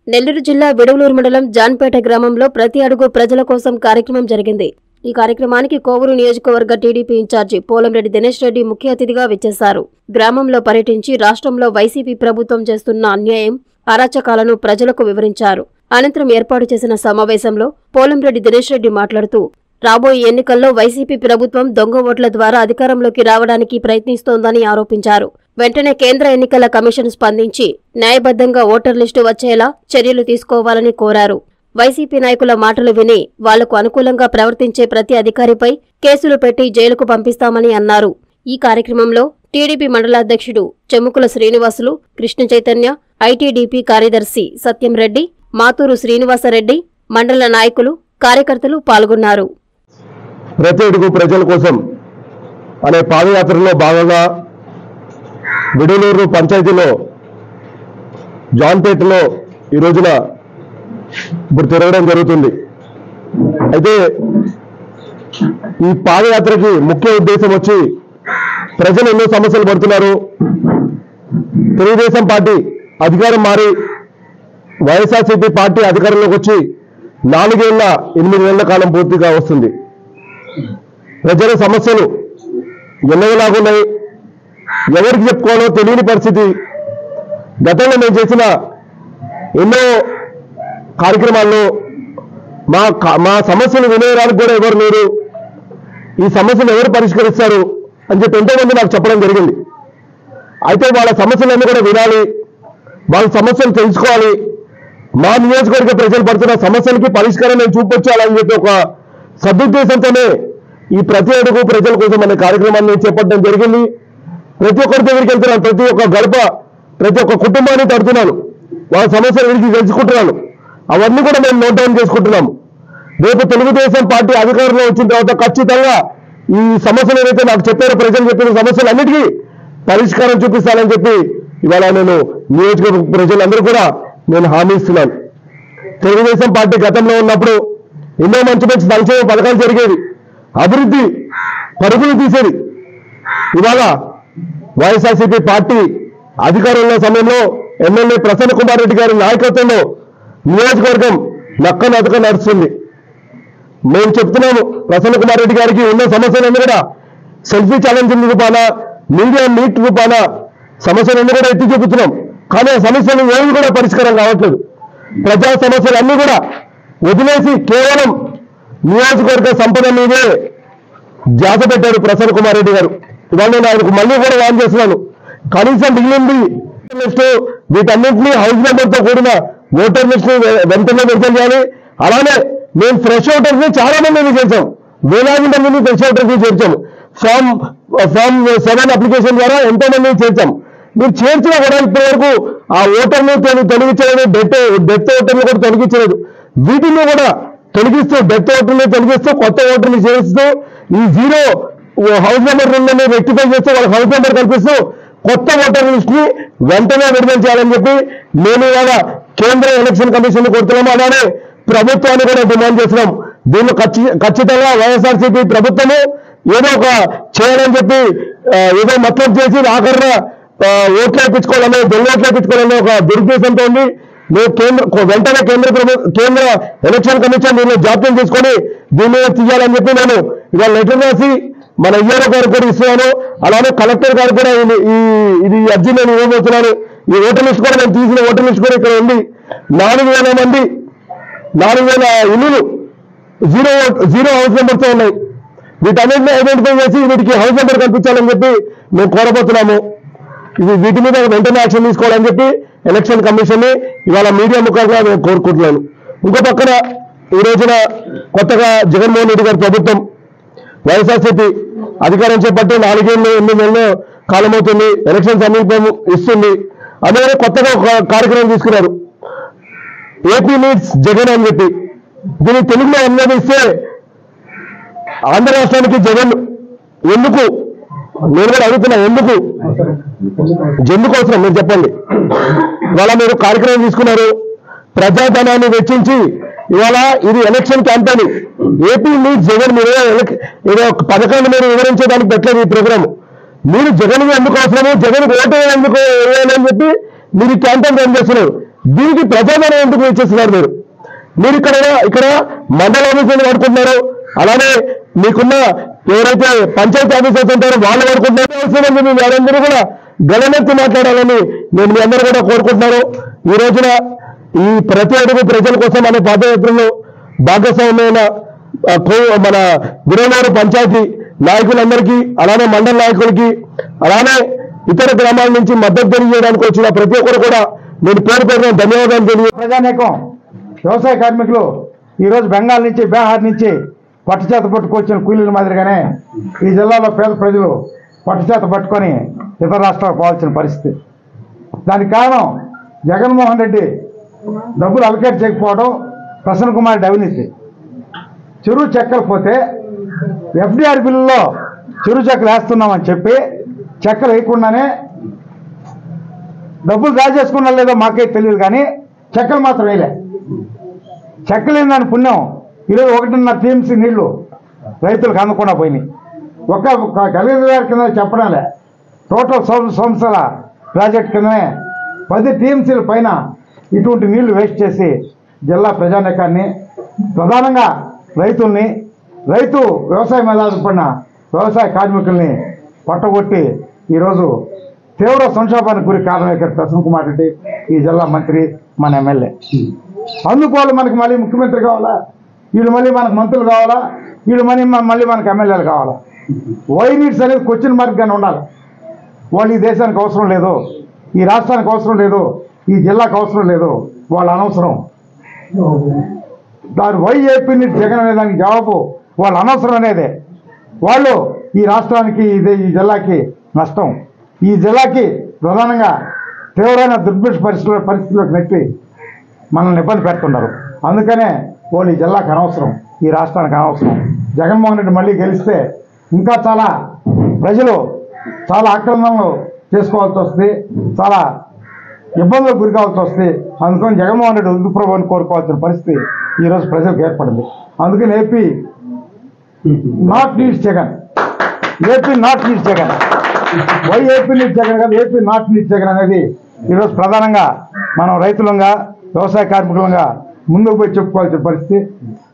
నెల్లూరు జిల్లా విడవలూరు మండలం జాన్పేట గ్రామంలో ప్రతి అడుగు ప్రజల కోసం కార్యక్రమం జరిగింది ఈ కార్యక్రమానికి కోవూరు నియోజకవర్గ టీడీపీ ఇన్ఛార్జి పోలంరెడ్డి దినేష్ రెడ్డి ముఖ్య అతిథిగా విచ్చేశారు గ్రామంలో పర్యటించి రాష్ట్రంలో వైసీపీ ప్రభుత్వం చేస్తున్న అన్యాయం అరాచకాలను ప్రజలకు వివరించారు అనంతరం ఏర్పాటు చేసిన సమావేశంలో పోలంరెడ్డి దినేష్ రెడ్డి మాట్లాడుతూ రాబోయే ఎన్నికల్లో వైసీపీ ప్రభుత్వం దొంగ ఓట్ల ద్వారా అధికారంలోకి రావడానికి ప్రయత్నిస్తోందని ఆరోపించారు వెంటనే కేంద్ర ఎన్నికల కమిషన్ స్పందించి న్యాయబద్ధంగా ఓటర్ లిస్టు వచ్చేలా చర్యలు తీసుకోవాలని కోరారు వైసీపీ నాయకుల మాటలు విని వాళ్లకు అనుకూలంగా ప్రవర్తించే ప్రతి అధికారిపై కేసులు పెట్టి జైలుకు పంపిస్తామని అన్నారు ఈ కార్యక్రమంలో టీడీపీ మండలాధ్యక్షుడు చెముకుల శ్రీనివాసులు కృష్ణ చైతన్య ఐటీడీపీ కార్యదర్శి సత్యం రెడ్డి మాతూరు శ్రీనివాసరెడ్డి మండల నాయకులు కార్యకర్తలు పాల్గొన్నారు ప్రతి అడుగు ప్రజల కోసం అనే పాదయాత్రలో భాగంగా విడలూరు పంచాయతీలో జాన్పేటలో ఈ రోజున ఇప్పుడు తిరగడం జరుగుతుంది అయితే ఈ పాదయాత్రకి ముఖ్య ఉద్దేశం వచ్చి ప్రజలు ఎన్నో సమస్యలు పడుతున్నారు తెలుగుదేశం పార్టీ అధికారం మారి వైఎస్ఆర్సీపీ పార్టీ అధికారంలోకి వచ్చి నాలుగేళ్ల ఎనిమిది నెలల కాలం పూర్తిగా వస్తుంది ప్రజల సమస్యలు ఎన్నగలాగున్నాయి ఎవరికి చెప్పుకోవాలో తెలియని పరిస్థితి గతంలో మేము చేసిన ఎన్నో కార్యక్రమాల్లో మా క- మా సమస్యలు వినేయడానికి కూడా ఎవరు లేరు ఈ సమస్యలు ఎవరు పరిష్కరిస్తారు అని చెప్పి ఎంతో మంది నాకు చెప్పడం జరిగింది అయితే వాళ్ళ సమస్యలన్నీ కూడా వినాలి వాళ్ళ సమస్యలు తెలుసుకోవాలి మా నియోజకవర్గ ప్రజలు పడుతున్న సమస్యలకి పరిష్కారం నేను చూపించాలని చెప్పి ఒక సదుద్దేశంతోనే ఈ ప్రతి అడుగు ప్రజల కోసం అనే కార్యక్రమాన్ని నేను చేపట్టడం జరిగింది ప్రతి ఒక్కరి దగ్గరికి వెళ్తున్నాను ప్రతి ఒక్క గడప ప్రతి ఒక్క కుటుంబాన్ని తడుతున్నాను వాళ్ళ సమస్యల గురించి తెలుసుకుంటున్నాను అవన్నీ కూడా మేము నోట్ డౌన్ చేసుకుంటున్నాము రేపు తెలుగుదేశం పార్టీ అధికారంలో వచ్చిన తర్వాత ఖచ్చితంగా ఈ సమస్యలు ఏదైతే నాకు చెప్పారో ప్రజలు చెప్పిన సమస్యలన్నిటికీ పరిష్కారం చూపిస్తానని చెప్పి ఇవాళ నేను నియోజకవర్గ ప్రజలందరూ కూడా నేను హామీ ఇస్తున్నాను తెలుగుదేశం పార్టీ గతంలో ఉన్నప్పుడు ఎన్నో మంచి మంచి సంక్షేమ పథకాలు జరిగేవి అభివృద్ధి పరుగులు తీసేది ఇవాళ వైఎస్ఆర్సీపీ పార్టీ అధికారంలో సమయంలో ఎమ్మెల్యే ప్రసన్న కుమార్ రెడ్డి గారి నాయకత్వంలో నియోజకవర్గం నక్క నడక నడుస్తుంది మేము చెప్తున్నాము ప్రసన్న కుమార్ రెడ్డి గారికి ఉన్న సమస్యలన్నీ కూడా సెల్ఫీ ఛాలెంజ్ రూపాన మీడియా మీట్ రూపాన సమస్యలన్నీ కూడా ఎత్తి చూపుతున్నాం కానీ ఆ సమస్యలు ఏవి కూడా పరిష్కారం కావట్లేదు ప్రజా సమస్యలు అన్నీ కూడా వదిలేసి కేవలం నియోజకవర్గ సంపద మీదే ధ్యాస పెట్టారు ప్రసన్న కుమార్ రెడ్డి గారు ఇవాళ నేను ఆయనకు మళ్ళీ కూడా వాన్ చేస్తున్నాను కనీసం మిగిలింది లిస్ట్ వీటన్నింటినీ హౌస్ నెంబర్తో కూడిన ఓటర్ లిస్ట్ వెంటనే విడుదల చేయాలి అలానే మేము ఫ్రెష్ ఓటర్స్ ని చాలా మందిని చేర్చాం వేలాది మందిని ఫ్రెష్ ఓటర్స్ ని చేర్చాము ఫామ్ ఫామ్ సెవెన్ అప్లికేషన్ ద్వారా ఎంతో మందిని చేర్చాం మీరు చేర్చినా కూడా ఇప్పటి వరకు ఆ ఓటర్ని తొలి- తొలగించలేదు డెత్ డెత్ ఓటర్ని కూడా తొలగించలేదు వీటిని కూడా తొలగిస్తూ డెత్ ఓటర్ని తొలగిస్తూ కొత్త ఓటర్ని చేరుస్తూ ఈ జీరో హౌస్ నెంబర్ రెండుని రెక్టిఫై చేస్తూ వాళ్ళకి హౌస్ నెంబర్ కల్పిస్తూ కొత్త ఓటర్ లిస్ట్ ని వెంటనే విడుదల చేయాలని చెప్పి మేము ఇవాళ కేంద్ర ఎలక్షన్ కమిషన్ కోరుతున్నాము అలానే ప్రభుత్వాన్ని కూడా డిమాండ్ చేస్తున్నాం దీన్ని ఖచ్చి- ఖచ్చితంగా వైఎస్ఆర్సీపీ ప్రభుత్వము ఏదో ఒక చేయాలని చెప్పి ఆ, ఏదో మతం చేసి ఆఖరణ ఆ, ఓట్లు వేయించుకోవాలనే దొంగ ఓట్లు వేయించుకోవాలనే ఒక దురుద్దేశంతో ఉంది మేము కేంద్ర వెంటనే కేంద్ర ప్రభు- కేంద్ర ఎలక్షన్ కమిషన్ దీనిలో జాప్యం తీసుకొని దీన్ని తీయాలని చెప్పి నేను ఇవాళ లెటర్ రాసి మన ఈఆర్ఓ గారికి కూడా ఇస్తున్నాను అలానే కలెక్టర్ గారు కూడా ఇది- ఈ ఇది అర్జీ నేను ఇవ్వబోతున్నాను ఈ ఓటర్ లిస్ట్ కూడా నేను తీసిన ఓటర్ లిస్ట్ కూడా ఇక్కడ ఉంది నాలుగు వేల మంది నాలుగు వేల ఇల్లులు జీరో జీరో హౌస్ నెంబర్తో ఉన్నాయి వీటన్నింటినీ ఐడెంటిఫై చేసి వీటికి హౌస్ నెంబర్ కల్పించాలని చెప్పి మేము కోరబోతున్నాము ఇది వీటి మీద వెంటనే యాక్షన్ తీసుకోవాలని చెప్పి ఎలక్షన్ కమిషన్ ని ఇవాళ మీడియా ముఖంగా నేను కోరుకుంటున్నాను ఇంకో పక్కన ఈ రోజున కొత్తగా జగన్మోహన్ రెడ్డి గారి ప్రభుత్వం వైఎస్ఆర్సీపీ అధికారం చేపట్టి నాలుగేళ్ళు ఎనిమిది నెలలు కాలమవుతుంది ఎలక్షన్ సమీపం ఇస్తుంది అదే కొత్తగా ఒక కార్యక్రమం తీసుకున్నారు ఏపీ నీడ్స్ జగన్ అని చెప్పి దీన్ని తెలుగులో అనువదిస్తే ఆంధ్ర రాష్ట్రానికి జగన్ ఎందుకు నేను కూడా అడుగుతున్నా ఎందుకు ఎందుకోసం మీరు చెప్పండి ఇవాళ మీరు కార్యక్రమం తీసుకున్నారు ప్రజాధనాన్ని వెచ్చించి ఇవాళ ఇది ఎలక్షన్ క్యాంపెయిన్ ఏపీ మీరు జగన్ మీరు ఏదో ఎలక్- ఏదో ఒక పథకాన్ని మీరు వివరించడానికి పెట్టలేదు ఈ ప్రోగ్రామ్ మీరు జగన్ ఎందుకు అవసరము జగన్ ఓటు ఎందుకు వేయాలని చెప్పి మీరు ఈ క్యాంపెయిన్ రన్ చేస్తున్నారు దీనికి ప్రజాధనం ఎందుకు ఇచ్చేస్తున్నారు మీరు మీరు ఇక్కడ ఇక్కడ మండల ఆఫీసులు పడుకుంటున్నారు అలానే మీకున్న ఎవరైతే పంచాయతీ ఆఫీసర్స్ ఉంటారో వాళ్ళు పడుకుంటున్నారు అవసరం మీ వారందరూ కూడా గణనెత్తి మాట్లాడాలని నేను మీ అందరూ కూడా కోరుకుంటున్నాను ఈ రోజున ఈ ప్రతి అడుగు ప్రజల కోసం అనే పాదయాత్రలో భాగస్వామ్యమైన ఆ, కో- మన గురవనగర్ పంచాయతీ నాయకులందరికీ అలానే మండల నాయకులకి అలానే ఇతర గ్రామాల నుంచి మద్దతు తెలియజేయడానికి వచ్చిన ప్రతి ఒక్కరు కూడా నేను పేరు పేరున ధన్యవాదాలు తెలియ ప్రజానేకం వ్యవసాయ కార్మికులు ఈరోజు బెంగాల్ నుంచి బీహార్ నుంచి పట్టుచేత పట్టుకొచ్చిన కూలీల మాదిరిగానే ఈ జిల్లాలో పేద ప్రజలు పట్టుచేత పట్టుకొని ఇతర రాష్ట్రాలకు పోవాల్సిన పరిస్థితి దానికి కారణం జగన్మోహన్ రెడ్డి డబ్బులు అలకేట్ చేయకపోవడం ప్రసన్న కుమార్ రెడ్డి అవినీతి చెరువు చెక్కలు పోతే ఎఫ్డిఆర్ బిల్లులో చెరువు చెక్కలు వేస్తున్నామని చెప్పి చెక్కలు వేయకుండానే డబ్బులు డ్రా చేసుకున్నా లేదో మాకే తెలియదు కానీ చెక్కలు మాత్రం వేయలే చెక్కలేని దాని పుణ్యం ఈరోజు ఒకటిన్నర టీఎంసీ నీళ్లు రైతులకు అందకుండా పోయినాయి ఒక ఒక గలీజు గారి కింద చెప్పడంలే టోటల్ సం- సంస్థల ప్రాజెక్ట్ కిందనే పది టీఎంసీల పైన ఇటువంటి నీళ్లు వేస్ట్ చేసి జిల్లా ప్రజానీకాన్ని ప్రధానంగా రైతుల్ని రైతు వ్యవసాయం మీద ఆధారపడిన వ్యవసాయ కార్మికుల్ని పట్టగొట్టి ఈరోజు తీవ్ర సంక్షోభానికి గురి కారణం ఇక్కడ ప్రసన్న కుమార్ రెడ్డి ఈ జిల్లా మంత్రి మన ఎమ్మెల్యే అందుకు వాళ్ళు మనకి మళ్ళీ ముఖ్యమంత్రి కావాలా వీళ్ళు మళ్ళీ మనకు మంత్రులు కావాలా వీళ్ళు మళ్ళీ మన- మళ్ళీ మనకు ఎమ్మెల్యేలు కావాలా వై నీడ్స్ అనేది క్వశ్చన్ మార్క్ గానే ఉండాలి వాళ్ళు ఈ దేశానికి అవసరం లేదు ఈ రాష్ట్రానికి అవసరం లేదు ఈ జిల్లాకు అవసరం లేదు వాళ్ళ అనవసరం దాని వై ఏపీ నీడ్స్ జగన్ అనే దానికి జవాబు వాళ్ళ అనవసరం అనేదే వాళ్ళు ఈ రాష్ట్రానికి ఇదే ఈ జిల్లాకి నష్టం ఈ జిల్లాకి ప్రధానంగా తీవ్రమైన దుర్భిక్ష పరిస్థితుల పరిస్థితుల్లోకి నెట్టి మనల్ని ఇబ్బంది పెడుతున్నారు అందుకనే వాళ్ళు ఈ జిల్లాకు అనవసరం ఈ రాష్ట్రానికి అనవసరం జగన్మోహన్ రెడ్డి మళ్ళీ గెలిస్తే ఇంకా చాలా ప్రజలు చాలా ఆక్రమణలు చేసుకోవాల్సి వస్తుంది చాలా ఇబ్బందులకు గురి కావాల్సి వస్తుంది అందుకని జగన్మోహన్ రెడ్డి వద్దు ప్రభుత్వాన్ని కోరుకోవాల్సిన పరిస్థితి ఈరోజు ప్రజలకు ఏర్పడింది అందుకని AP not needs Jagan AP not needs Jagan why AP needs Jagan కాదు ఏపీ నాట్ నీడ్స్ జగన్ అనేది ఈరోజు ప్రధానంగా మనం రైతులంగా వ్యవసాయ కార్మికులంగా ముందుకు పోయి చెప్పుకోవాల్సిన పరిస్థితి